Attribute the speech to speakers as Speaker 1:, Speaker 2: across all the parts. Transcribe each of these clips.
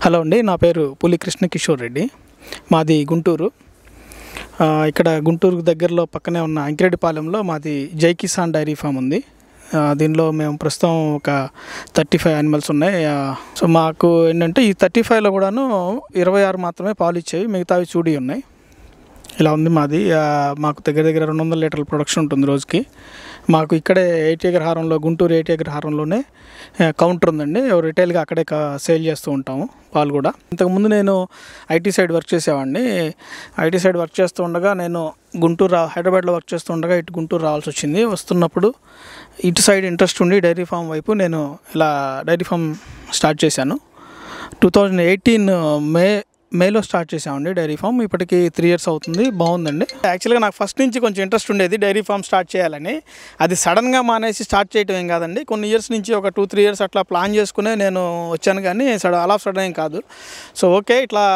Speaker 1: hello అండి నా పేరు పులి కృష్ణ కిషోర్ రెడ్డి మాది గుంటూరు ఆ, ఇక్కడ గుంటూరు దగ్గరలో పక్కనే ఉన్న అంకిరెడ్డిపాలెంలో మాది జై కిసాన్ డైరీ ఫామ్ ఉంది ఆ, దీనిలో మేము ప్రస్తుతం ఒక థర్టీ ఫైవ్ యానిమల్స్ ఉన్నాయి ఆ, సో మాకు ఏంటంటే ఈ థర్టీ ఫైవ్లో కూడాను ఇరవై ఆరు మాత్రమే పాలు ఇచ్చేవి మిగతావి చూడి ఉన్నాయి ఇలా ఉంది మాది ఆ, మాకు దగ్గర దగ్గర రెండు వందల లీటర్ల ప్రొడక్షన్ ఉంటుంది రోజుకి మాకు ఇక్కడే ఎయిట్ ఏకర్ హారంలో గుంటూరు ఎయిట్ ఏకర్ హారంలోనే ఆ, కౌంటర్ ఉందండి రిటైల్గా అక్కడే కా- సేల్ చేస్తూ ఉంటాము పాలు కూడా ఇంతకుముందు నేను ఐటీ సైడ్ వర్క్ చేసేవాడిని ఐటీ సైడ్ వర్క్ చేస్తూ ఉండగా నేను గుంటూరు రా హైదరాబాద్లో వర్క్ చేస్తూ ఉండగా ఇటు గుంటూరు రావాల్సి వచ్చింది వస్తున్నప్పుడు ఇటు సైడ్ ఇంట్రెస్ట్ ఉండి డైరీ ఫామ్ వైపు నేను ఇలా డైరీ ఫామ్ స్టార్ట్ చేశాను టూ థౌజండ్ ఎయిటీన్ మే మేలో స్టార్ట్ చేసామండి డైరీ ఫామ్ ఇప్పటికి త్రీ ఇయర్స్ అవుతుంది బాగుందండి యాక్చువల్గా నాకు ఫస్ట్ నుంచి కొంచెం ఇంట్రెస్ట్ ఉండేది డైరీ ఫామ్ స్టార్ట్ చేయాలని అది సడన్గా మానేసి స్టార్ట్ చేయటం ఏం కాదండి కొన్ని ఇయర్స్ నుంచి ఒక టూ త్రీ ఇయర్స్ అట్లా ప్లాన్ చేసుకునే నేను వచ్చాను కానీ సడ అలా సడన్ ఏం కాదు సో ఓకే ఇట్లా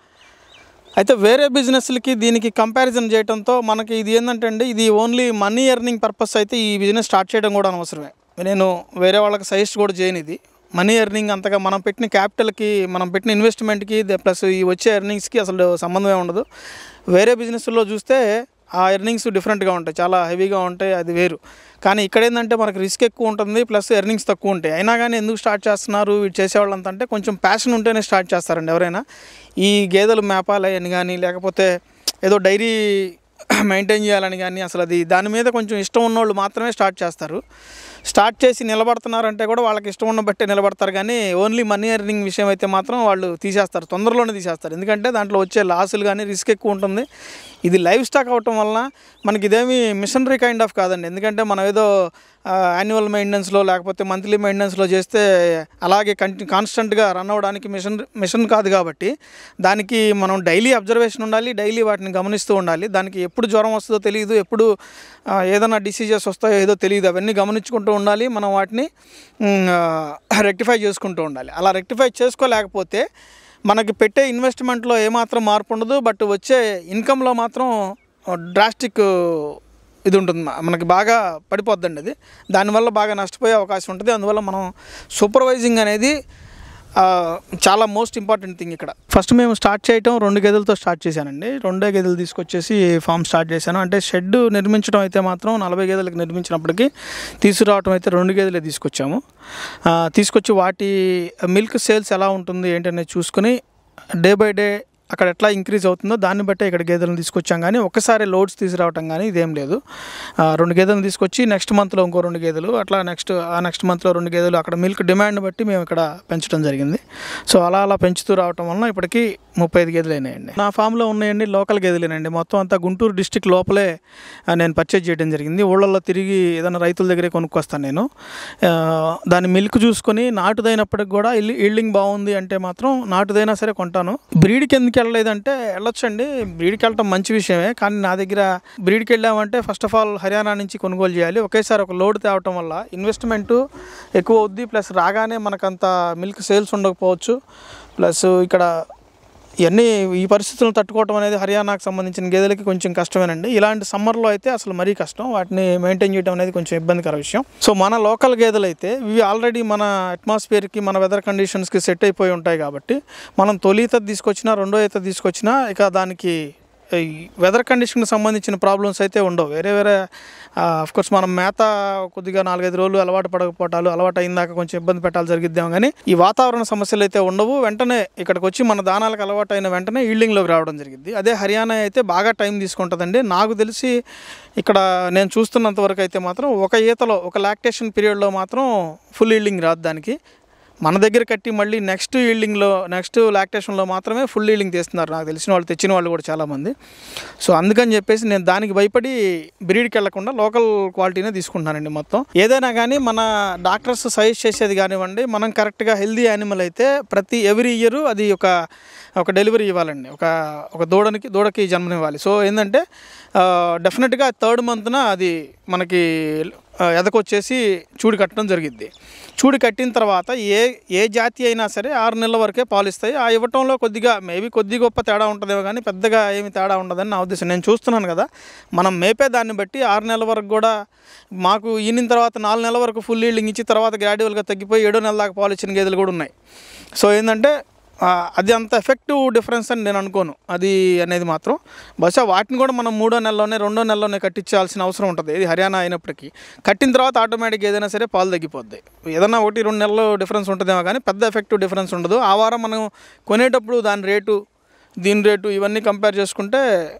Speaker 1: అయితే వేరే బిజినెస్లకి దీనికి కంపారిజన్ చేయడంతో మనకి ఇది ఏంటంటే అండి ఇది ఓన్లీ మనీ ఎర్నింగ్ పర్పస్ అయితే ఈ బిజినెస్ స్టార్ట్ చేయడం కూడా అనవసరమే నేను వేరే వాళ్ళకి సజెస్ట్ కూడా చేయను ఇది మనీ ఎర్నింగ్ అంతగా మనం పెట్టిన క్యాపిటల్కి మనం పెట్టిన ఇన్వెస్ట్మెంట్కి ప్లస్ ఈ వచ్చే ఎర్నింగ్స్కి అసలు సంబంధమే ఉండదు వేరే బిజినెస్లో చూస్తే ఆ ఎర్నింగ్స్ డిఫరెంట్గా ఉంటాయి చాలా హెవీగా ఉంటాయి అది వేరు కానీ ఇక్కడ ఏంటంటే మనకు రిస్క్ ఎక్కువ ఉంటుంది ప్లస్ ఎర్నింగ్స్ తక్కువ ఉంటాయి అయినా కానీ ఎందుకు స్టార్ట్ చేస్తున్నారు వీటి చేసేవాళ్ళంతా అంటే కొంచెం ప్యాషన్ ఉంటేనే స్టార్ట్ చేస్తారండి ఎవరైనా ఈ గేదెలు మేపాలని కానీ లేకపోతే ఏదో డైరీ మెయింటైన్ చేయాలని కానీ అసలు అది దాని మీద కొంచెం ఇష్టం ఉన్నోళ్ళు మాత్రమే స్టార్ట్ చేస్తారు స్టార్ట్ చేసి నిలబడుతున్నారంటే కూడా వాళ్ళకి ఇష్టం ఉన్న బట్టే నిలబడతారు కానీ ఓన్లీ మనీ ఎర్నింగ్ విషయం అయితే మాత్రం వాళ్ళు తీసేస్తారు తొందరలోనే తీసేస్తారు ఎందుకంటే దాంట్లో వచ్చే లాసులు కానీ రిస్క్ ఎక్కువ ఉంటుంది ఇది లైవ్ స్టాక్ అవటం వలన మనకి ఇదేమి మిషనరీ కైండ్ ఆఫ్ కాదండి ఎందుకంటే మనం ఏదో యాన్యువల్ మెయింటెనెన్స్లో లేకపోతే మంత్లీ మెయింటెనెన్స్లో చేస్తే అలాగే కంటి కాన్స్టెంట్గా రన్ అవ్వడానికి మిషన్ మిషన్ కాదు కాబట్టి దానికి మనం డైలీ అబ్జర్వేషన్ ఉండాలి డైలీ వాటిని గమనిస్తూ ఉండాలి దానికి ఎప్పుడు జ్వరం వస్తుందో తెలియదు ఎప్పుడు ఆ, ఏదైనా డిసీజెస్ వస్తాయో ఏదో తెలియదు అవన్నీ గమనించుకుంటూ ఉండాలి మనం వాటిని రెక్టిఫై చేసుకుంటూ ఉండాలి అలా రెక్టిఫై చేసుకోలేకపోతే మనకి పెట్టే ఇన్వెస్ట్మెంట్లో ఏమాత్రం మార్పు ఉండదు బట్ వచ్చే ఇన్కంలో మాత్రం డ్రాస్టిక్ ఇది ఉంటుంది మ- మనకి బాగా పడిపోద్దండి అది దానివల్ల బాగా నష్టపోయే అవకాశం ఉంటుంది అందువల్ల మనం సూపర్వైజింగ్ అనేది ఆ, చాలా మోస్ట్ ఇంపార్టెంట్ థింగ్ ఇక్కడ ఫస్ట్ మేము స్టార్ట్ చేయటం రెండు గదులతో స్టార్ట్ చేశానండి రెండే గదులు తీసుకొచ్చేసి ఫామ్ స్టార్ట్ చేశాను అంటే షెడ్ నిర్మించడం అయితే మాత్రం నలభై గదులకు నిర్మించినప్పటికీ తీసుకురావటం అయితే రెండు గదులే తీసుకొచ్చాము ఆ, తీసుకొచ్చి వాటి మిల్క్ సేల్స్ ఎలా ఉంటుంది ఏంటనేది చూసుకుని డే బై డే అక్కడ ఎట్లా ఇంక్రీజ్ అవుతుందో దాన్ని బట్టే ఇక్కడ గేదెలను తీసుకొచ్చాం కానీ ఒక్కసారి లోడ్స్ తీసుకురావటం కానీ ఇదేం లేదు ఆ, రెండు గేదెలను తీసుకొచ్చి నెక్స్ట్ మంత్లో ఇంకో రెండు గేదెలు అట్లా నెక్స్ట్ ఆ నెక్స్ట్ మంత్లో రెండు గేదెలు అక్కడ మిల్క్ డిమాండ్ బట్టి మేము ఇక్కడ పెంచడం జరిగింది సో అలా అలా పెంచుతూ రావటం వలన ఇప్పటికీ ముప్పై ఐదు గేదెలు అయినాయండి నా ఫామ్లో ఉన్నాయండి లోకల్ గేదెలేనండి మొత్తం అంతా గుంటూరు డిస్టిక్ లోపలే ఆ, నేను పర్చేజ్ చేయడం జరిగింది ఊళ్ళల్లో తిరిగి ఏదైనా రైతుల దగ్గరే కొనుక్కొస్తాను నేను ఆ, దాని మిల్క్ చూసుకొని నాటుదైనప్పటికి కూడా ఇల్లి ఈల్డింగ్ బాగుంది అంటే మాత్రం నాటుదైనా సరే కొంటాను బ్రీడ్కి ఎందుకు వెళ్ళలేదంటే వెళ్ళొచ్చండి బ్రీడ్కి వెళ్ళటం మంచి విషయమే కానీ నా దగ్గర బ్రీడ్కి వెళ్ళామంటే ఫస్ట్ ఆఫ్ ఆల్ హర్యానా నుంచి కొనుగోలు చేయాలి ఒకేసారి ఒక లోడ్ తేవటం వల్ల ఇన్వెస్ట్మెంట్ ఎక్కువ అవుద్ది ప్లస్ రాగానే మనకంత మిల్క్ సేల్స్ ఉండకపోవచ్చు ప్లస్ ఇక్కడ ఇవన్నీ ఈ పరిస్థితులను తట్టుకోవటం అనేది హర్యానాకు సంబంధించిన గేదెలకి కొంచెం కష్టమేనండి ఇలాంటి సమ్మర్లో అయితే అసలు మరీ కష్టం వాటిని మెయింటైన్ చేయడం అనేది కొంచెం ఇబ్బందికర విషయం సో మన లోకల్ గేదెలు అయితే ఇవి ఆల్రెడీ మన అట్మాస్ఫియర్కి మన వెదర్ కండిషన్స్కి సెట్ అయిపోయి ఉంటాయి కాబట్టి మనం తొలి ఈత తీసుకొచ్చినా రెండో ఈత తీసుకొచ్చినా ఇక దానికి ఈ వెదర్ కండిషన్కి సంబంధించిన ప్రాబ్లమ్స్ అయితే ఉండవు వేరే వేరే కోర్స్ మనం మేత కొద్దిగా నాలుగైదు రోజులు అలవాటు పడకపోవటాలు అలవాటు అయిందాక కొంచెం ఇబ్బంది పెట్టాలి జరిగిద్దాం కానీ ఈ వాతావరణ సమస్యలు అయితే ఉండవు వెంటనే ఇక్కడికి వచ్చి మన దానాలకు అలవాటు అయిన వెంటనే ఈల్డింగ్లోకి రావడం జరిగింది అదే హర్యానా అయితే బాగా టైం తీసుకుంటుందండి నాకు తెలిసి ఇక్కడ నేను చూస్తున్నంత వరకు అయితే మాత్రం ఒక ఈతలో ఒక లాక్టేషన్ పీరియడ్లో మాత్రం ఫుల్ ఈల్డింగ్ రాదు దానికి మన దగ్గర కట్టి మళ్ళీ నెక్స్ట్ ఈల్డింగ్లో నెక్స్ట్ లాక్టేషన్లో మాత్రమే ఫుల్ ఈల్డింగ్ తీస్తున్నారు నాకు తెలిసిన వాళ్ళు తెచ్చిన వాళ్ళు కూడా చాలామంది సో అందుకని చెప్పేసి నేను దానికి భయపడి బ్రీడ్కి వెళ్లకుండా లోకల్ క్వాలిటీనే తీసుకుంటున్నానండి మొత్తం ఏదైనా కానీ మన డాక్టర్స్ సజెస్ట్ చేసేది కానివ్వండి మనం కరెక్ట్గా హెల్దీ యానిమల్ అయితే ప్రతి ఎవ్రీ ఇయర్ అది ఒక ఒక డెలివరీ ఇవ్వాలండి ఒక ఒక దూడనికి దూడకి జన్మనివ్వాలి సో ఏంటంటే డెఫినెట్గా థర్డ్ మంత్న అది మనకి ఆ, ఎదకొచ్చేసి చూడి కట్టడం జరిగిద్ది చూడి కట్టిన తర్వాత ఏ ఏ జాతి అయినా సరే ఆరు నెలల వరకే పాలిస్తాయి ఆ ఇవ్వటంలో కొద్దిగా మేబీ కొద్ది గొప్ప తేడా ఉంటుందేమో కానీ పెద్దగా ఏమి తేడా ఉండదని నా ఉద్దేశం నేను చూస్తున్నాను కదా మనం మేపే దాన్ని బట్టి ఆరు నెలల వరకు కూడా మాకు ఈనిన తర్వాత నాలుగు నెలల వరకు ఫుల్ ఈల్డింగ్ ఇచ్చి తర్వాత గ్రాడ్యువల్గా తగ్గిపోయి ఏడో నెలల దాకా పాలు ఇచ్చిన గేదెలు కూడా ఉన్నాయి సో ఏంటంటే ఆ, అది అంత ఎఫెక్టివ్ డిఫరెన్స్ అని నేను అనుకోను అది అనేది మాత్రం బహుశా వాటిని కూడా మనం మూడో నెలలోనే రెండో నెలలోనే కట్టించాల్సిన అవసరం ఉంటుంది ఇది హర్యానా అయినప్పటికీ కట్టిన తర్వాత ఆటోమేటిక్ ఏదైనా సరే పాలు తగ్గిపోద్ది ఏదైనా ఒకటి రెండు నెలలు డిఫరెన్స్ ఉంటుందేమో కానీ పెద్ద ఎఫెక్టివ్ డిఫరెన్స్ ఉండదు ఆ వారం మనం కొనేటప్పుడు దాని రేటు దీని రేటు ఇవన్నీ కంపేర్ చేసుకుంటే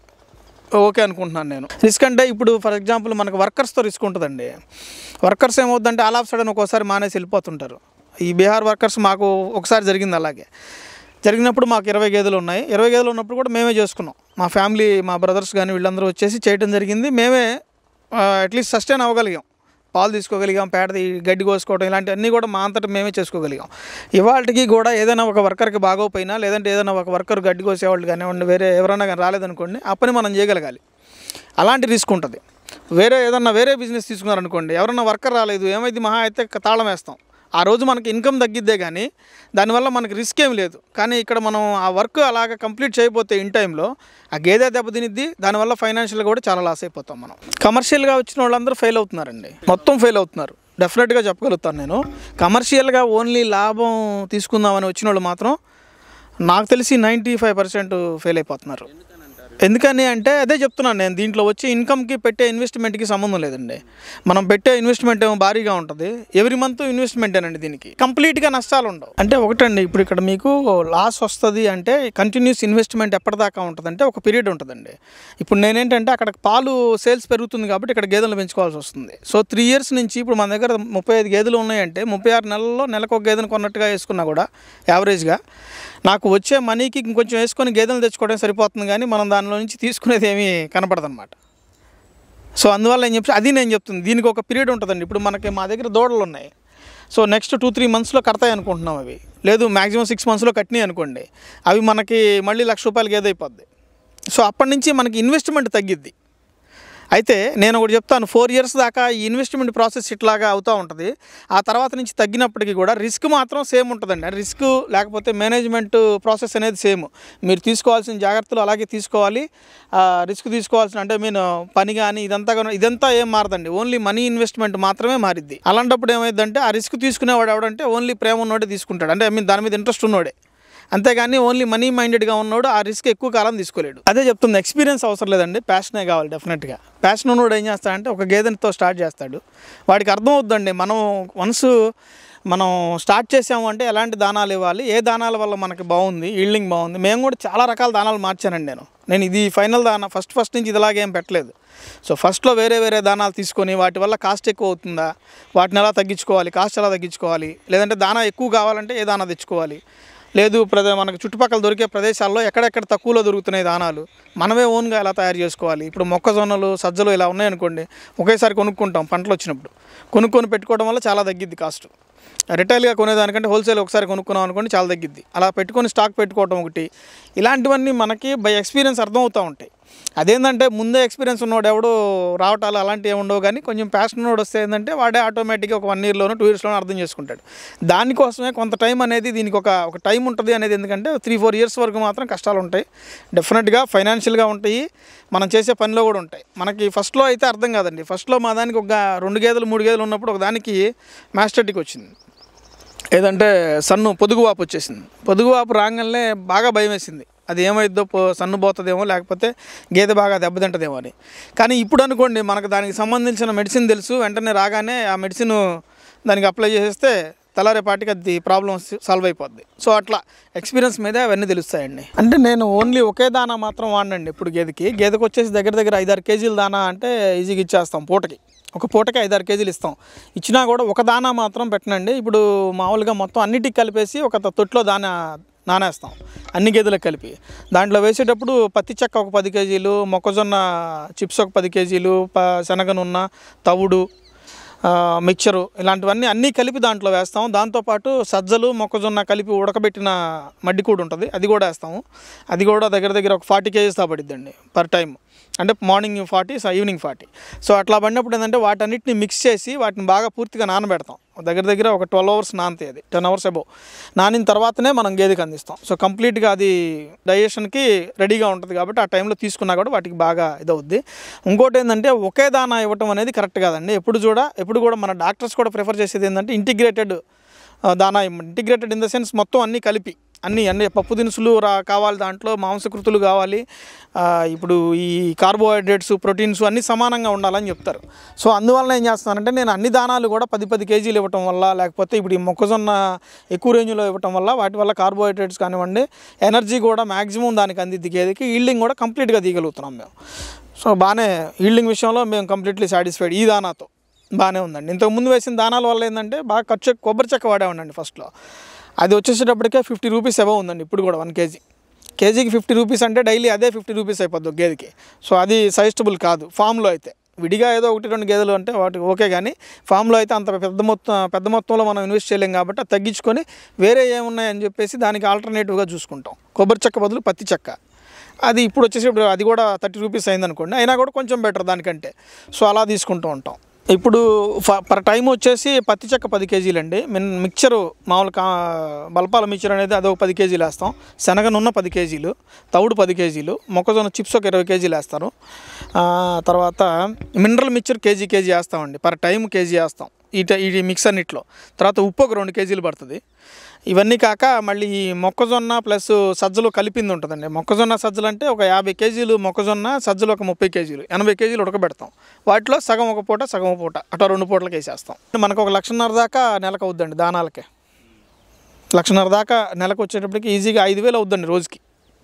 Speaker 1: ఓకే అనుకుంటున్నాను నేను రిస్క్ అంటే ఇప్పుడు ఫర్ ఎగ్జాంపుల్ మనకు వర్కర్స్తో రిస్క్ ఉంటుందండి వర్కర్స్ ఏమవుతుందంటే ఆల్ ఆఫ్ సడన్ ఒక్కోసారి మానేసి వెళ్ళిపోతుంటారు ఈ బీహార్ వర్కర్స్ మాకు ఒకసారి జరిగింది అలాగే జరిగినప్పుడు మాకు ఇరవై గేదెలు ఉన్నాయి ఇరవై గేదెలు ఉన్నప్పుడు కూడా మేమే చేసుకున్నాం మా ఫ్యామిలీ మా బ్రదర్స్ కానీ వీళ్ళందరూ వచ్చేసి చేయడం జరిగింది మేమే అట్లీస్ట్ సస్టైన్ అవ్వగలిగాం పాలు తీసుకోగలిగాం పేడ తీ- గడ్డి కోసుకోవడం ఇలాంటివన్నీ కూడా మా అంతటా మేమే చేసుకోగలిగాం ఇవాళకి కూడా ఏదైనా ఒక వర్కర్కి బాగోపోయినా లేదంటే ఏదైనా ఒక వర్కర్ గడ్డి కోసేవాళ్ళు కానివ్వండి వేరే ఎవరైనా కానీ రాలేదనుకోండి ఆ పని మనం చేయగలగాలి అలాంటి రిస్క్ ఉంటుంది వేరే ఏదన్నా వేరే బిజినెస్ తీసుకున్నారనుకోండి ఎవరన్నా వర్కర్ రాలేదు ఏమైంది మహా అయితే తాళం వేస్తాం ఆ రోజు మనకి ఇన్కమ్ తగ్గిద్దే కానీ దానివల్ల మనకి రిస్క్ ఏం లేదు కానీ ఇక్కడ మనం ఆ వర్క్ అలాగ కంప్లీట్ చేయకపోతే ఇన్ టైంలో ఆ గేదె దెబ్బతినిద్ది దానివల్ల ఫైనాన్షియల్గా కూడా చాలా లాస్ అయిపోతాం మనం కమర్షియల్గా వచ్చిన వాళ్ళందరూ ఫెయిల్ అవుతున్నారండి మొత్తం ఫెయిల్ అవుతున్నారు డెఫినెట్గా చెప్పగలుగుతాను నేను కమర్షియల్గా ఓన్లీ లాభం తీసుకుందామని వచ్చిన వాళ్ళు మాత్రం నాకు తెలిసి నైంటీ ఫైవ్ పర్సెంట్ ఫెయిల్ అయిపోతున్నారు ఎందుకని అంటే అదే చెప్తున్నాను నేను దీంట్లో వచ్చే ఇన్కమ్కి పెట్టే ఇన్వెస్ట్మెంట్కి సంబంధం లేదండి మనం పెట్టే ఇన్వెస్ట్మెంట్ ఏమో భారీగా ఉంటుంది ఎవ్రీ మంత్ ఇన్వెస్ట్మెంటేనండి దీనికి కంప్లీట్గా నష్టాలు ఉండవు అంటే ఒకటండి ఇప్పుడు ఇక్కడ మీకు లాస్ వస్తుంది అంటే కంటిన్యూస్ ఇన్వెస్ట్మెంట్ ఎప్పటిదాకా ఉంటుందంటే ఒక పీరియడ్ ఉంటుందండి ఇప్పుడు నేనేంటంటే అక్కడ పాలు సేల్స్ పెరుగుతుంది కాబట్టి ఇక్కడ గేదెలు పెంచుకోవాల్సి వస్తుంది సో త్రీ ఇయర్స్ నుంచి ఇప్పుడు మన దగ్గర ముప్పై ఐదు గేదెలు ఉన్నాయంటే ముప్పై ఆరు నెలల్లో నెలకు ఒక గేదెను కొన్నట్టుగా వేసుకున్నా కూడా యావరేజ్గా నాకు వచ్చే మనీకి ఇంకొంచెం వేసుకొని గేదెలు తెచ్చుకోవడం సరిపోతుంది కానీ మనం దానిలో నుంచి తీసుకునేది ఏమీ కనపడదు అనమాట సో అందువల్ల ఏం చెప్పి అది నేను చెప్తుంది దీనికి ఒక పీరియడ్ ఉంటుందండి ఇప్పుడు మనకి మా దగ్గర దూడలు ఉన్నాయి సో నెక్స్ట్ టూ త్రీ మంత్స్లో కడతాయి అనుకుంటున్నాం అవి లేదు మ్యాక్సిమం సిక్స్ మంత్స్లో కట్టినాయి అనుకోండి అవి మనకి మళ్ళీ లక్ష రూపాయలకి ఏదైపోద్ది సో అప్పటి నుంచి మనకి ఇన్వెస్ట్మెంట్ తగ్గిద్ది అయితే నేను ఒకటి చెప్తాను ఫోర్ ఇయర్స్ దాకా ఈ ఇన్వెస్ట్మెంట్ ప్రాసెస్ ఇట్లాగా అవుతూ ఉంటుంది ఆ తర్వాత నుంచి తగ్గినప్పటికీ కూడా రిస్క్ మాత్రం సేమ్ ఉంటుందండి రిస్క్ లేకపోతే మేనేజ్మెంట్ ప్రాసెస్ అనేది సేమ్ మీరు తీసుకోవాల్సిన జాగ్రత్తలు అలాగే తీసుకోవాలి రిస్క్ తీసుకోవాల్సిన అంటే మీరు పని కానీ ఇదంతా కానీ ఇదంతా ఏం మారదండి ఓన్లీ మనీ ఇన్వెస్ట్మెంట్ మాత్రమే మారిద్ది అలాంటప్పుడు ఏమైందంటే ఆ రిస్క్ తీసుకునేవాడు ఎవడంటే ఓన్లీ ప్రేమ ఉన్నోడే తీసుకుంటాడు అంటే ఐ మీన్ దాని మీద ఇంట్రెస్ట్ ఉన్నోడే అంతేగాని ఓన్లీ మనీ మైండెడ్గా ఉన్నోడు ఆ రిస్క్ ఎక్కువ కాలం తీసుకోలేడు అదే చెప్తుంది ఎక్స్పీరియన్స్ అవసరం లేదండి ప్యాషనే కావాలి డెఫినెట్గా ప్యాషన్ ఉన్నోడు ఏం చేస్తాడంటే ఒక గేదెతో స్టార్ట్ చేస్తాడు వాడికి అర్థం అవుద్దండి మనం వన్స్ మనం స్టార్ట్ చేసాము అంటే ఎలాంటి దానాలు ఇవ్వాలి ఏ దానాల వల్ల మనకి బాగుంది ఈల్డింగ్ బాగుంది మేము కూడా చాలా రకాల దానాలు మార్చానండి నేను నేను ఇది ఫైనల్ దానా ఫస్ట్ ఫస్ట్ నుంచి ఇది ఇలాగేం పెట్టలేదు సో ఫస్ట్లో వేరే వేరే దానాలు తీసుకొని వాటి వల్ల కాస్ట్ ఎక్కువ అవుతుందా వాటిని ఎలా తగ్గించుకోవాలి కాస్ట్ ఎలా తగ్గించుకోవాలి లేదంటే దానా ఎక్కువ కావాలంటే ఏ దానా తెచ్చుకోవాలి లేదు ప్రదే మనకు చుట్టుపక్కల దొరికే ప్రదేశాల్లో ఎక్కడెక్కడ తక్కువలో దొరుకుతున్నాయి దానాలు మనమే ఓన్గా ఎలా తయారు చేసుకోవాలి ఇప్పుడు మొక్కజొన్నలు సజ్జలు ఇలా ఉన్నాయనుకోండి ఒకేసారి కొనుక్కుంటాం పంటలు వచ్చినప్పుడు కొనుక్కొని పెట్టుకోవడం వల్ల చాలా తగ్గిద్ది కాస్ట్ రిటైల్గా కొనేదానికంటే హోల్సేల్ ఒకసారి కొనుక్కున్నాం అనుకోండి చాలా తగ్గిద్ది అలా పెట్టుకొని స్టాక్ పెట్టుకోవడం ఒకటి ఇలాంటివన్నీ మనకి బై ఎక్స్పీరియన్స్ అర్థమవుతూ ఉంటాయి అదేంటంటే ముందే ఎక్స్పీరియన్స్ ఉన్నవాడు ఎవడో రావటాలు అలాంటివి ఏమి ఉండవు కానీ కొంచెం ప్యాషన్ ఉన్నవాడు వస్తే ఏంటంటే వాడే ఆటోమేటిక్గా ఒక వన్ ఇయర్లోనో టూ ఇయర్స్లోనో అర్థం చేసుకుంటాడు దానికోసమే కొంత టైం అనేది దీనికి ఒక ఒక టైం ఉంటుంది అనేది ఎందుకంటే త్రీ ఫోర్ ఇయర్స్ వరకు మాత్రం కష్టాలు ఉంటాయి డెఫినెట్గా ఫైనాన్షియల్గా ఉంటాయి మనం చేసే పనిలో కూడా ఉంటాయి మనకి ఫస్ట్లో అయితే అర్థం కాదండి ఫస్ట్లో మా దానికి ఒక రెండు గేదెలు మూడు గేదెలు ఉన్నప్పుడు ఒక దానికి మ్యాస్టెటిక్ వచ్చింది ఏదంటే సన్ను పొదుగువాపు వచ్చేసింది పొదుగువాపు రాగానే బాగా భయం వేసింది అది ఏమైద్దో పో- సన్ను పోతుందేమో లేకపోతే గేదె బాగా దెబ్బతింటదేమో అని కానీ ఇప్పుడు అనుకోండి మనకు దానికి సంబంధించిన మెడిసిన్ తెలుసు వెంటనే రాగానే ఆ మెడిసిన్ దానికి అప్లై చేసేస్తే తెల్లారేపాటికి అది ప్రాబ్లం సాల్వ్ అయిపోద్ది సో అట్లా ఎక్స్పీరియన్స్ మీద అవన్నీ తెలుస్తాయండి అంటే నేను ఓన్లీ ఒకే దానా మాత్రం వాడినండి ఇప్పుడు గేదెకి గేదెకి వచ్చేసి దగ్గర దగ్గర ఐదారు కేజీల దానా అంటే ఈజీగా ఇచ్చేస్తాం పూటకి ఒక పూటకి ఐదారు కేజీలు ఇస్తాం ఇచ్చినా కూడా ఒక దానా మాత్రం పెట్టనండి ఇప్పుడు మామూలుగా మొత్తం అన్నిటికి కలిపేసి ఒక త- తొట్లో దానా నానేస్తాం అన్ని గేదెలకు కలిపి దాంట్లో వేసేటప్పుడు పత్తి చెక్క ఒక పది కేజీలు మొక్కజొన్న చిప్స్ ఒక పది కేజీలు ప శనగనున్న తవుడు ఆ, మిక్చరు ఇలాంటివన్నీ అన్నీ కలిపి దాంట్లో వేస్తాం దాంతోపాటు సజ్జలు మొక్కజొన్న కలిపి ఉడకబెట్టిన మడ్డి కూడా ఉంటుంది అది కూడా వేస్తాము అది కూడా దగ్గర దగ్గర ఒక ఫార్టీ కేజీస్ దా పడిద్దండి పర్ టైం అంటే morning forty evening forty so అట్లా పడినప్పుడు ఏంటంటే వాటన్నిటిని మిక్స్ చేసి వాటిని బాగా పూర్తిగా నానబెడతాం దగ్గర దగ్గర ఒక ట్వెల్వ్ అవర్స్ నానతాయి అది టెన్ అవర్స్ అబౌవ్ నానిన తర్వాతనే మనం గేదెకి అందిస్తాం సో కంప్లీట్గా అది డైజెషన్కి రెడీగా ఉంటుంది కాబట్టి ఆ టైంలో తీసుకున్నా కూడా వాటికి బాగా ఇదవుద్ది ఇంకోటి ఏంటంటే ఒకే దానా ఇవ్వటం అనేది కరెక్ట్ కాదండి ఎప్పుడు చూడ ఎప్పుడు కూడా మన డాక్టర్స్ కూడా ప్రిఫర్ చేసేది ఏంటంటే ఇంటిగ్రేటెడ్ దానా ఇంటిగ్రేటెడ్ ఇన్ ద సెన్స్ మొత్తం అన్నీ కలిపి అన్నీ అన్ని పప్పు దినుసులు రా కావాలి దాంట్లో మాంసకృతులు కావాలి ఆ, ఇప్పుడు ఈ కార్బోహైడ్రేట్స్ ప్రోటీన్స్ అన్నీ సమానంగా ఉండాలని చెప్తారు సో అందువల్ల ఏం చేస్తానంటే నేను అన్ని దానాలు కూడా పది పది కేజీలు ఇవ్వటం వల్ల లేకపోతే ఇప్పుడు ఈ మొక్కజొన్న ఎక్కువ రేంజ్లో ఇవ్వటం వల్ల వాటి వల్ల కార్బోహైడ్రేట్స్ కానివ్వండి ఎనర్జీ కూడా మ్యాక్సిమం దానికి అందిద్ది గేదెకి ఈల్డింగ్ కూడా కంప్లీట్గా తీయగలుగుతున్నాం మేము సో బాగానే ఈల్డింగ్ విషయంలో మేము కంప్లీట్లీ సాటిస్ఫైడ్ ఈ దానాతో బాగానే ఉందండి ఇంతకు ముందు వేసిన దానాల వల్ల ఏంటంటే బాగా ఖర్చు ఎక్కువ- కొబ్బరి చెక్క వాడేవాడండి ఫస్ట్లో అది వచ్చేసేటప్పటికే ఫిఫ్టీ రూపీస్ ఎబో ఉందండి ఇప్పుడు కూడా వన్ కేజీ కేజీకి ఫిఫ్టీ రూపీస్ అంటే డైలీ అదే ఫిఫ్టీ రూపీస్ అయిపోద్ది ఒక గేదెకి సో అది సజెస్టబుల్ కాదు ఫామ్లో అయితే విడిగా ఏదో ఒకటి రెండు గేదెలు అంటే వాటికి ఓకే కానీ ఫామ్లో అయితే అంత పెద్ద మొత్తం పెద్ద మొత్తంలో మనం ఇన్వెస్ట్ చేయలేం కాబట్టి అది తగ్గించుకొని వేరే ఏమున్నాయని చెప్పేసి దానికి ఆల్టర్నేటివ్గా చూసుకుంటాం కొబ్బరి చెక్క బదులు పత్తి చెక్క అది ఇప్పుడు వచ్చేసి ఇప్పుడు అది కూడా థర్టీ రూపీస్ అయిందనుకోండి అయినా కూడా కొంచెం బెటర్ దానికంటే సో అలా తీసుకుంటూ ఉంటాం ఇప్పుడు ఫ- పర్ టైం వచ్చేసి పత్తి చెక్క పది కేజీలు అండి మిన్ మిక్చరు మామూలు కా బల్పాల మిక్చర్ అనేది అదొక పది కేజీలు వేస్తాం శనగ నున్న పది కేజీలు తవుడు పది కేజీలు మొక్కజొన్న చిప్స్ ఒక ఇరవై కేజీలు వేస్తారు ఆ, తర్వాత మినరల్ మిక్చర్ కేజీ కేజీ వేస్తామండి పర్ టైం కేజీ వేస్తాం ఈ ట- ఈ మిక్స్ అన్నిట్లో తర్వాత ఉప్పు ఒక రెండు కేజీలు పడుతుంది ఇవన్నీ కాక మళ్ళీ ఈ మొక్కజొన్న ప్లస్ సజ్జలు కలిపింది ఉంటుందండి మొక్కజొన్న సజ్జలు అంటే ఒక యాభై కేజీలు మొక్కజొన్న సజ్జలు ఒక ముప్పై కేజీలు ఎనభై కేజీలు ఉడకబెడతాం వాటిలో సగం ఒక పూట సగం ఒక పూట అట్లా రెండు పూటలకు వేసేస్తాం మనకు ఒక లక్షన్నర దాకా నెలకు అవుద్దండి దానాలకే లక్షన్నర దాకా నెలకు వచ్చేటప్పటికి ఈజీగా ఐదు వేలు అవుద్దండి రోజుకి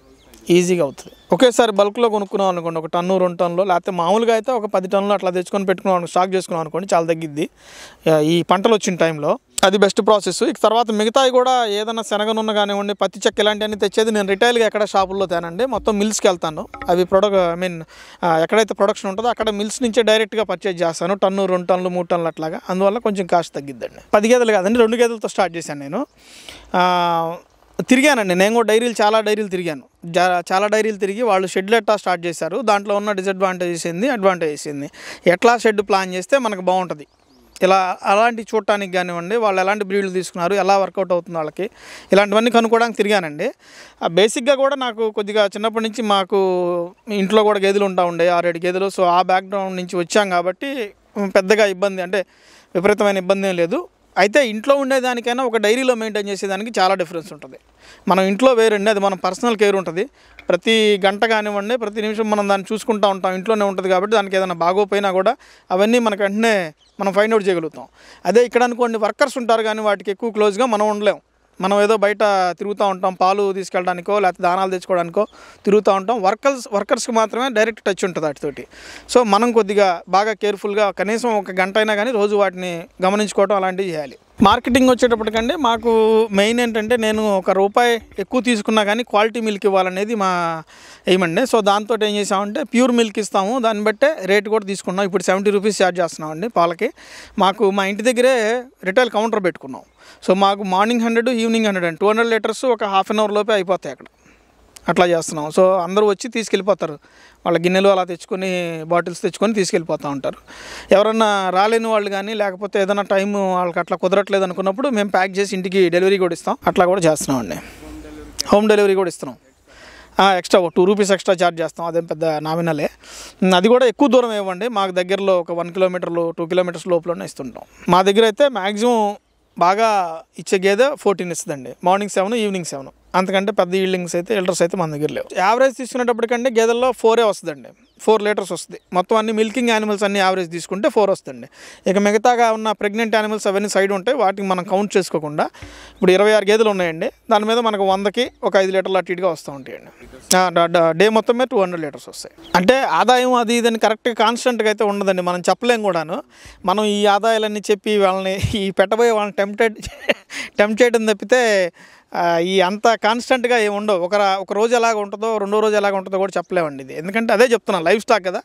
Speaker 1: ఈజీగా అవుతుంది ఒకేసారి బల్క్లో కొనుక్కున్నాం అనుకోండి ఒక టన్ను రెండు టన్నులు లేకపోతే మామూలుగా అయితే ఒక పది టన్నులు అట్లా తెచ్చుకొని పెట్టుకున్నాం అనుకో, స్టాక్ చేసుకున్నాం అనుకోండి చాలా తగ్గిద్ది ఆ, ఈ పంటలు వచ్చిన టైంలో అది బెస్ట్ ప్రాసెస్ ఇక తర్వాత మిగతాయి కూడా ఏదైనా శనగనున్న కానివ్వండి పత్తి చెక్క ఇలాంటివన్నీ తెచ్చేది నేను రిటైల్గా ఎక్కడ షాపుల్లో తేనండి మొత్తం మిల్స్కి వెళ్తాను అవి ప్రొడక్ట్ ఐ మీన్ ఎక్కడైతే ప్రొడక్షన్ ఉంటుందో అక్కడ మిల్స్ నుంచే డైరెక్ట్గా పర్చేజ్ చేస్తాను టన్ను రెండు టన్నులు మూడు టన్నులు అట్లాగా అందువల్ల కొంచెం కాస్ట్ తగ్గిద్దండి పది గేదెలు కాదండి రెండు గేదెలతో స్టార్ట్ చేశాను నేను ఆ, తిరిగానండి నేను కూడా డైరీలు చాలా డైరీలు తిరిగాను జా- చాలా డైరీలు తిరిగి వాళ్ళు షెడ్లు ఎట్లా స్టార్ట్ చేశారు దాంట్లో ఉన్న డిసడ్వాంటేజెస్ ఏంది అడ్వాంటేజెస్ ఏంది ఎట్లా షెడ్ ప్లాన్ చేస్తే మనకు బాగుంటుంది ఇలా అలాంటి చూడటానికి కానివ్వండి వాళ్ళు ఎలాంటి బ్రీడ్లు తీసుకున్నారు ఎలా వర్కౌట్ అవుతుంది వాళ్ళకి ఇలాంటివన్నీ కనుక్కోవడానికి తిరిగానండి ఆ బేసిక్గా కూడా నాకు కొద్దిగా చిన్నప్పటి నుంచి మాకు ఇంట్లో కూడా గేదెలు ఉంటా ఉండే ఆరేడు గేదెలు సో ఆ బ్యాక్గ్రౌండ్ నుంచి వచ్చాం కాబట్టి పెద్దగా ఇబ్బంది అంటే విపరీతమైన ఇబ్బంది ఏం లేదు అయితే ఇంట్లో ఉండేదానికైనా ఒక డైరీలో మెయింటైన్ చేసేదానికి చాలా డిఫరెన్స్ ఉంటుంది మనం ఇంట్లో వేరండి అది మన పర్సనల్ కేర్ ఉంటుంది ప్రతి గంట కానివ్వండి ప్రతి నిమిషం మనం దాన్ని చూసుకుంటూ ఉంటాం ఇంట్లోనే ఉంటుంది కాబట్టి దానికి ఏదైనా బాగోపోయినా కూడా అవన్నీ మనకు వెంటనే మనం ఫైండ్ అవుట్ చేయగలుగుతాం అదే ఇక్కడ అనుకోండి వర్కర్స్ ఉంటారు కానీ వాటికి ఎక్కువ క్లోజ్గా మనం ఉండలేం మనం ఏదో బయట తిరుగుతూ ఉంటాం పాలు తీసుకెళ్ళడానికో లేకపోతే దానాలు తెచ్చుకోవడానికో తిరుగుతూ ఉంటాం వర్కర్స్ వర్కర్స్కి మాత్రమే డైరెక్ట్ టచ్ ఉంటుంది వాటితోటి సో మనం కొద్దిగా బాగా కేర్ఫుల్గా కనీసం ఒక గంట అయినా కానీ రోజు వాటిని గమనించుకోవడం అలాంటివి చేయాలి మార్కెటింగ్ వచ్చేటప్పటికంటే మాకు మెయిన్ ఏంటంటే నేను ఒక రూపాయి ఎక్కువ తీసుకున్నా కానీ క్వాలిటీ మిల్క్ ఇవ్వాలనేది మా ఏమండి సో దాంతో ఏం చేసామంటే ప్యూర్ మిల్క్ ఇస్తాము దాన్ని బట్టే రేట్ కూడా తీసుకున్నాం ఇప్పుడు సెవెంటీ రూపీస్ ఛార్జ్ చేస్తున్నామండి పాలకి మాకు మా ఇంటి దగ్గరే రిటైల్ కౌంటర్ పెట్టుకున్నాం సో మాకు మార్నింగ్ హండ్రెడ్ ఈవినింగ్ హండ్రెడ్ అండి టూ హండ్రెడ్ లీటర్స్ ఒక హాఫ్ అన్ అవర్ లోపే అయిపోతాయి అక్కడ అట్లా చేస్తున్నాం సో అందరూ వచ్చి తీసుకెళ్ళిపోతారు వాళ్ళ గిన్నెలు అలా తెచ్చుకొని బాటిల్స్ తెచ్చుకొని తీసుకెళ్ళిపోతూ ఉంటారు ఎవరన్నా రాలేని వాళ్ళు కానీ లేకపోతే ఏదైనా టైం వాళ్ళకి అట్లా కుదరట్లేదు అనుకున్నప్పుడు మేము ప్యాక్ చేసి ఇంటికి డెలివరీ కూడా ఇస్తాం అట్లా కూడా చేస్తున్నామండి హోమ్ డెలివరీ కూడా ఇస్తున్నాం ఆ, ఎక్స్ట్రా ఒక టూ రూపీస్ ఎక్స్ట్రా ఛార్జ్ చేస్తాం అదేం పెద్ద నామినలే ఉమ్, అది కూడా ఎక్కువ దూరం ఇవ్వండి మాకు దగ్గరలో ఒక వన్ కిలోమీటర్లు టూ కిలోమీటర్స్ లోపలనే ఇస్తుంటాం మా దగ్గర అయితే మ్యాక్సిమం బాగా ఇచ్చే గేదె ఫోర్టీన్ ఇస్తుందండి మార్నింగ్ సెవెన్ ఈవినింగ్ సెవెన్ అంతకంటే పెద్ద ఈల్డింగ్స్ అయితే ఎల్టర్స్ అయితే మన దగ్గర లేవు యావరేజ్ తీసుకునేటప్పటికంటే గేదెల్లో ఫోరే వస్తుందండి ఫోర్ లీటర్స్ వస్తుంది మొత్తం అన్ని మిల్కింగ్ యానిమల్స్ అన్ని యావరేజ్ తీసుకుంటే ఫోర్ వస్తుంది ఇక మిగతాగా ఉన్న ప్రెగ్నెంట్ యానిమల్స్ అవన్నీ సైడ్ ఉంటాయి వాటికి మనం కౌంట్ చేసుకోకుండా ఇప్పుడు ఇరవై ఆరు గేదెలు ఉన్నాయండి దాని మీద మనకు వందకి ఒక ఐదు లీటర్లు అటు ఇటుగా వస్తూ ఉంటాయండి ఆ, డ- డ- డే మొత్తం మీద టూ హండ్రెడ్ లీటర్స్ వస్తాయి అంటే ఆదాయం అది ఇదని కరెక్ట్గా కాన్స్టెంట్గా అయితే ఉండదండి మనం చెప్పలేం కూడాను మనం ఈ ఆదాయాలన్నీ చెప్పి వాళ్ళని ఈ పెట్టబోయే వాళ్ళని టెంప్టెడ్ టెంప్ట్ చేయడం తప్పితే ఆ, ఈ అంత కాన్స్టెంట్గా ఏమి ఉండవు ఒక రా- ఒక రోజు ఎలాగ ఉంటుందో రెండో రోజు ఎలాగ ఉంటుందో కూడా చెప్పలేమండి ఇది ఎందుకంటే అదే చెప్తున్నాను లైఫ్ స్టాక్ కదా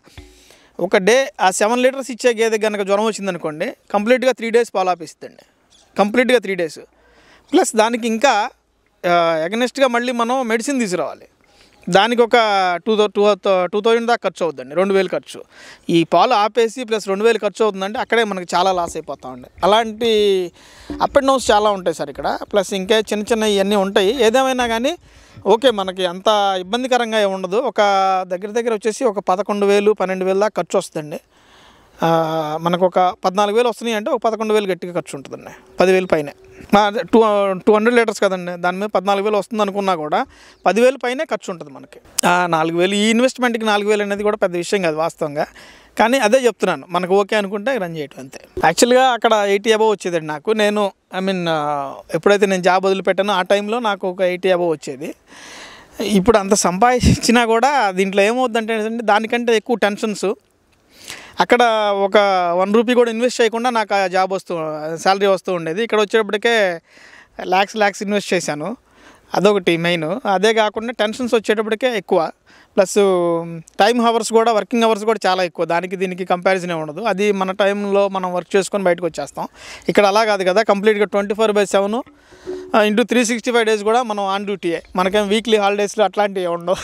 Speaker 1: ఒక డే ఆ సెవెన్ లీటర్స్ ఇచ్చే గేదె కనుక జ్వరం వచ్చిందనుకోండి కంప్లీట్గా త్రీ డేస్ పాలు ఆపేస్తుందండి కంప్లీట్గా త్రీ డేస్ ప్లస్ దానికి ఇంకా ఎగనెస్ట్గా మళ్ళీ మనం మెడిసిన్ తీసుకురావాలి దానికి ఒక టూ టూ టూ థౌజండ్ దాకా ఖర్చు అవుతుందండి రెండు వేలు ఖర్చు ఈ పాలు ఆపేసి ప్లస్ రెండు వేలు ఖర్చు అవుతుందంటే అక్కడే మనకి చాలా లాస్ అయిపోతా ఉండే అలాంటి అప్ అండ్ డౌన్స్ చాలా ఉంటాయి సార్ ఇక్కడ ప్లస్ ఇంకే చిన్న చిన్న ఇవన్నీ ఉంటాయి ఏదేమైనా కానీ ఓకే మనకి అంత ఇబ్బందికరంగా ఏమి ఉండదు ఒక దగ్గర దగ్గర వచ్చేసి ఒక పదకొండు వేలు పన్నెండు వేలు దాకా ఖర్చు వస్తుందండి ఆ, మనకు ఒక పద్నాలుగు వేలు వస్తున్నాయి అంటే ఒక పదకొండు వేలు గట్టిగా ఖర్చు ఉంటుందండి పదివేలు పైనే మా టూ టూ హండ్రెడ్ లీటర్స్ కదండి దాని మీద పద్నాలుగు వేలు వస్తుంది అనుకున్నా కూడా పదివేలు పైనే ఖర్చు ఉంటుంది మనకి ఆ, నాలుగు వేలు ఈ ఇన్వెస్ట్మెంట్కి నాలుగు వేలు అనేది కూడా పెద్ద విషయం కాదు వాస్తవంగా కానీ అదే చెప్తున్నాను మనకు ఓకే అనుకుంటే రన్ చేయటం అంతే యాక్చువల్గా అక్కడ ఎయిటీ అబవ్ వచ్చేదండి నాకు నేను ఐ మీన్ ఎప్పుడైతే నేను జాబ్ వదిలిపెట్టానో ఆ టైంలో నాకు ఒక ఎయిటీ అబవ్ వచ్చేది ఇప్పుడు అంత సంపాదించినా కూడా దీంట్లో ఏమవుద్దంటే ఏంటంటే దానికంటే ఎక్కువ టెన్షన్స్ అక్కడ ఒక వన్ రూపీ కూడా ఇన్వెస్ట్ చేయకుండా నాకు ఆ జాబ్ వస్తూ శాలరీ వస్తూ ఉండేది ఇక్కడ వచ్చేటప్పటికే ల్యాక్స్ ల్యాక్స్ ఇన్వెస్ట్ చేశాను అదొకటి మెయిన్ అదే కాకుండా టెన్షన్స్ వచ్చేటప్పటికే ఎక్కువ ప్లస్ టైం అవర్స్ కూడా వర్కింగ్ అవర్స్ కూడా చాలా ఎక్కువ దానికి దీనికి కంపారిజన్ ఉండదు అది మన టైంలో మనం వర్క్ చేసుకొని బయటకు వచ్చేస్తాం ఇక్కడ అలా కాదు కదా కంప్లీట్గా twenty four by seven into three sixty five days కూడా మనం ఆన్ డ్యూటీయే మనకేం వీక్లీ హాలిడేస్లో అట్లాంటివి ఉండవు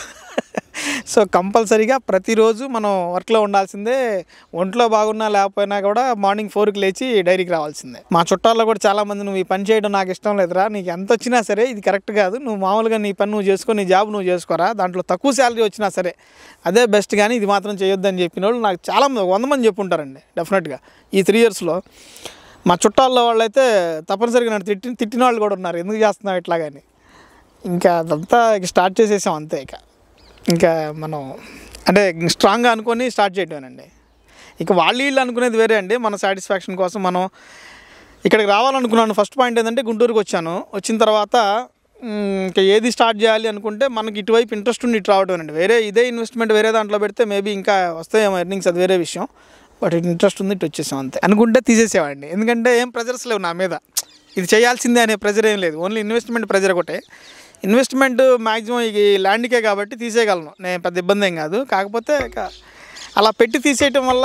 Speaker 1: సో కంపల్సరీగా ప్రతిరోజు మనం వర్క్లో ఉండాల్సిందే ఒంట్లో బాగున్నా లేకపోయినా కూడా మార్నింగ్ ఫోర్కి లేచి డైరీకి రావాల్సిందే మా చుట్టాల్లో కూడా చాలామంది నువ్వు ఈ పని చేయడం నాకు ఇష్టం లేదురా నీకు ఎంత వచ్చినా సరే ఇది కరెక్ట్ కాదు నువ్వు మామూలుగా నీ పని నువ్వు చేసుకో నీ జాబ్ నువ్వు చేసుకోరా దాంట్లో తక్కువ శాలరీ వచ్చినా సరే అదే బెస్ట్ కానీ ఇది మాత్రం చేయొద్దని చెప్పిన వాళ్ళు నాకు చాలా మంది వంద మంది చెప్పుంటారండి డెఫినెట్గా ఈ త్రీ ఇయర్స్లో మా చుట్టాల్లో వాళ్ళైతే తప్పనిసరిగా నన్ను తిట్టి తిట్టిన వాళ్ళు కూడా ఉన్నారు ఎందుకు చేస్తున్నావు ఇట్లాగని ఇంకా అదంతా ఇక స్టార్ట్ చేసేసాం అంతే ఇక ఇంకా మనం అంటే స్ట్రాంగ్గా అనుకొని స్టార్ట్ చేయటమేనండి ఇక వాళ్ళు వీళ్ళు అనుకునేది వేరే అండి మన సాటిస్ఫాక్షన్ కోసం మనం ఇక్కడికి రావాలనుకున్నాను ఫస్ట్ పాయింట్ ఏంటంటే గుంటూరుకి వచ్చాను వచ్చిన తర్వాత మ్, ఇంకా ఏది స్టార్ట్ చేయాలి అనుకుంటే మనకి ఇటువైపు ఇంట్రెస్ట్ ఉండి ఇటు రావడం అండి వేరే ఇదే ఇన్వెస్ట్మెంట్ వేరే దాంట్లో పెడితే మేబీ ఇంకా వస్తాయేమో ఎర్నింగ్స్ అది వేరే విషయం బట్ ఇటు ఇంట్రెస్ట్ ఉంది ఇటు వచ్చేసాం అంతే అనుకుంటే తీసేసేవాడిని ఎందుకంటే ఏం ప్రెజర్స్ లేవు నా మీద ఇది చేయాల్సిందే అనే ప్రెజర్ ఏం లేదు ఓన్లీ ఇన్వెస్ట్మెంట్ ప్రెజర్ ఒకటే ఇన్వెస్ట్మెంట్ మ్యాక్సిమం ఈ ల్యాండ్కే కాబట్టి తీసేయగలను నేను పెద్ద ఇబ్బంది ఏం కాదు కాకపోతే ఇక అలా పెట్టి తీసేయటం వల్ల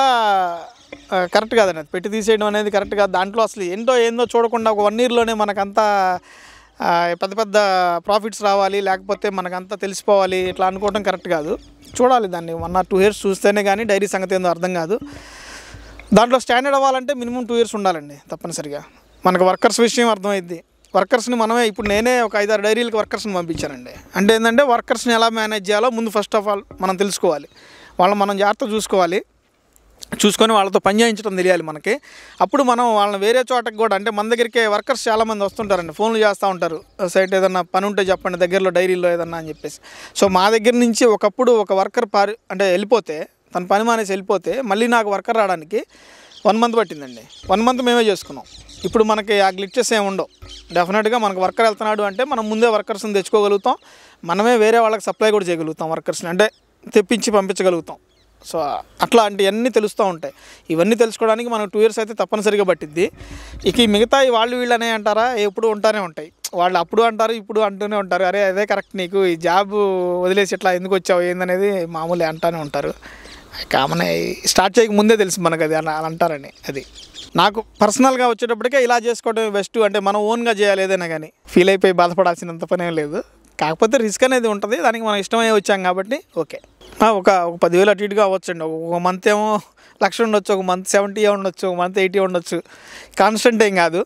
Speaker 1: ఆ, కరెక్ట్ కాదండి అది పెట్టి తీసేయడం అనేది కరెక్ట్ కాదు దాంట్లో అసలు ఏంటో ఏందో చూడకుండా ఒక వన్ ఇయర్లోనే మనకంతా ఆ, పెద్ద పెద్ద ప్రాఫిట్స్ రావాలి లేకపోతే మనకంతా తెలిసిపోవాలి ఇట్లా అనుకోవడం కరెక్ట్ కాదు చూడాలి దాన్ని వన్ ఆర్ టూ ఇయర్స్ చూస్తేనే కానీ డైరీ సంగతి ఏందో అర్థం కాదు దాంట్లో స్టాండర్డ్ అవ్వాలంటే మినిమం టూ ఇయర్స్ ఉండాలండి తప్పనిసరిగా మనకు వర్కర్స్ విషయం అర్థమైద్ది వర్కర్స్ని మనమే ఇప్పుడు నేనే ఒక ఐదారు డైరీలకు వర్కర్స్ని పంపించానండి అంటే ఏంటంటే వర్కర్స్ని ఎలా మేనేజ్ చేయాలో ముందు ఫస్ట్ ఆఫ్ ఆల్ మనం తెలుసుకోవాలి వాళ్ళని మనం జాగ్రత్త చూసుకోవాలి చూసుకొని వాళ్ళతో పని చేయించడం తెలియాలి మనకి అప్పుడు మనం వాళ్ళని వేరే చోటకి కూడా అంటే మన దగ్గరికి వర్కర్స్ చాలామంది వస్తుంటారండి ఫోన్లు చేస్తూ ఉంటారు సైట్ ఏదన్నా పని ఉంటే చెప్పండి దగ్గరలో డైరీలో ఏదన్నా అని చెప్పేసి సో మా దగ్గర నుంచి ఒకప్పుడు ఒక వర్కర్ పారి అంటే వెళ్ళిపోతే తన పని మానేసి వెళ్ళిపోతే మళ్ళీ నాకు వర్కర్ రావడానికి వన్ మంత్ పట్టిందండి వన్ మంత్ మేమే చేసుకున్నాం ఇప్పుడు మనకి ఆ గ్లిచెస్ ఏమి ఉండవు డెఫినెట్గా మనకు వర్కర్ వెళ్తున్నాడు అంటే మనం ముందే వర్కర్స్ని తెచ్చుకోగలుగుతాం మనమే వేరే వాళ్ళకి సప్లై కూడా చేయగలుగుతాం వర్కర్స్ని అంటే తెప్పించి పంపించగలుగుతాం సో అట్లాంటివన్నీ తెలుస్తూ ఉంటాయి ఇవన్నీ తెలుసుకోవడానికి మనకు టూ ఇయర్స్ అయితే తప్పనిసరిగా పట్టిద్ది ఇక ఈ మిగతా ఈ వాళ్ళు వీళ్ళనే అంటారా ఎప్పుడు ఉంటానే ఉంటాయి వాళ్ళు అప్పుడు అంటారు ఇప్పుడు అంటూనే ఉంటారు అరే అదే కరెక్ట్ నీకు ఈ జాబ్ వదిలేసి ఇట్లా ఎందుకు వచ్చావు ఏందనేది మామూలే అంటానే ఉంటారు కామన్ స్టార్ట్ చేయక ముందే తెలుసు మనకు అది అలా అలా అంటారని అది నాకు పర్సనల్గా వచ్చేటప్పటికే ఇలా చేసుకోవడం బెస్ట్ అంటే మనం ఓన్గా చేయాలి ఏదైనా కానీ ఫీల్ అయిపోయి బాధపడాల్సినంత పని ఏం లేదు కాకపోతే రిస్క్ అనేది ఉంటుంది దానికి మనం ఇష్టమై వచ్చాం కాబట్టి ఓకే ఆ, ఒక ఒక పదివేలు అటు ఇటుగా అవ్వచ్చండి ఒక మంత్ ఏమో లక్ష ఉండొచ్చు ఒక మంత్ సెవెంటీ ఉండొచ్చు ఒక మంత్ ఎయిటీ ఉండొచ్చు కాన్స్టెంట్ ఏం కాదు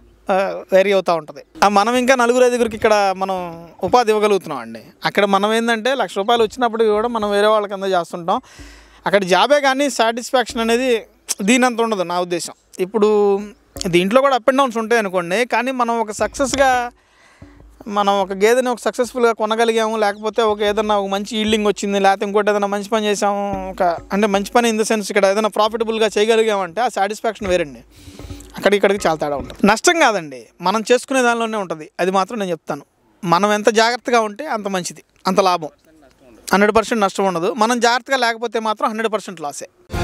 Speaker 1: వేరీ అవుతూ ఉంటుంది ఆ, మనం ఇంకా నలుగురు ఐదుగురికి ఇక్కడ మనం ఉపాధి ఇవ్వగలుగుతున్నాం అండి అక్కడ మనం ఏంటంటే లక్ష రూపాయలు వచ్చినప్పుడు కూడా మనం వేరే వాళ్ళకి అంతా చేస్తుంటాం అక్కడ జాబే కానీ సాటిస్ఫాక్షన్ అనేది దీని అంత ఉండదు నా ఉద్దేశం ఇప్పుడు దీంట్లో కూడా అప్ అండ్ డౌన్స్ ఉంటాయి అనుకోండి కానీ మనం ఒక సక్సెస్గా మనం ఒక గేదెని ఒక సక్సెస్ఫుల్గా కొనగలిగాము లేకపోతే ఒక ఏదైనా ఒక మంచి ఈల్డింగ్ వచ్చింది లేకపోతే ఇంకోటి ఏదైనా మంచి పని చేసాము ఒక అంటే మంచి పని ఇన్ ద సెన్స్ ఇక్కడ ఏదైనా ప్రాఫిటబుల్గా చేయగలిగామంటే ఆ సాటిస్ఫాక్షన్ వేరండి అక్కడికి ఇక్కడికి చాలా తేడా ఉంటుంది నష్టం కాదండి మనం చేసుకునే దానిలోనే ఉంటుంది అది మాత్రం నేను చెప్తాను మనం ఎంత జాగ్రత్తగా ఉంటే అంత మంచిది అంత లాభం హండ్రెడ్ పర్సెంట్ నష్టం ఉండదు మనం జాగ్రత్తగా లేకపోతే మాత్రం హండ్రెడ్ పర్సెంట్ లాసే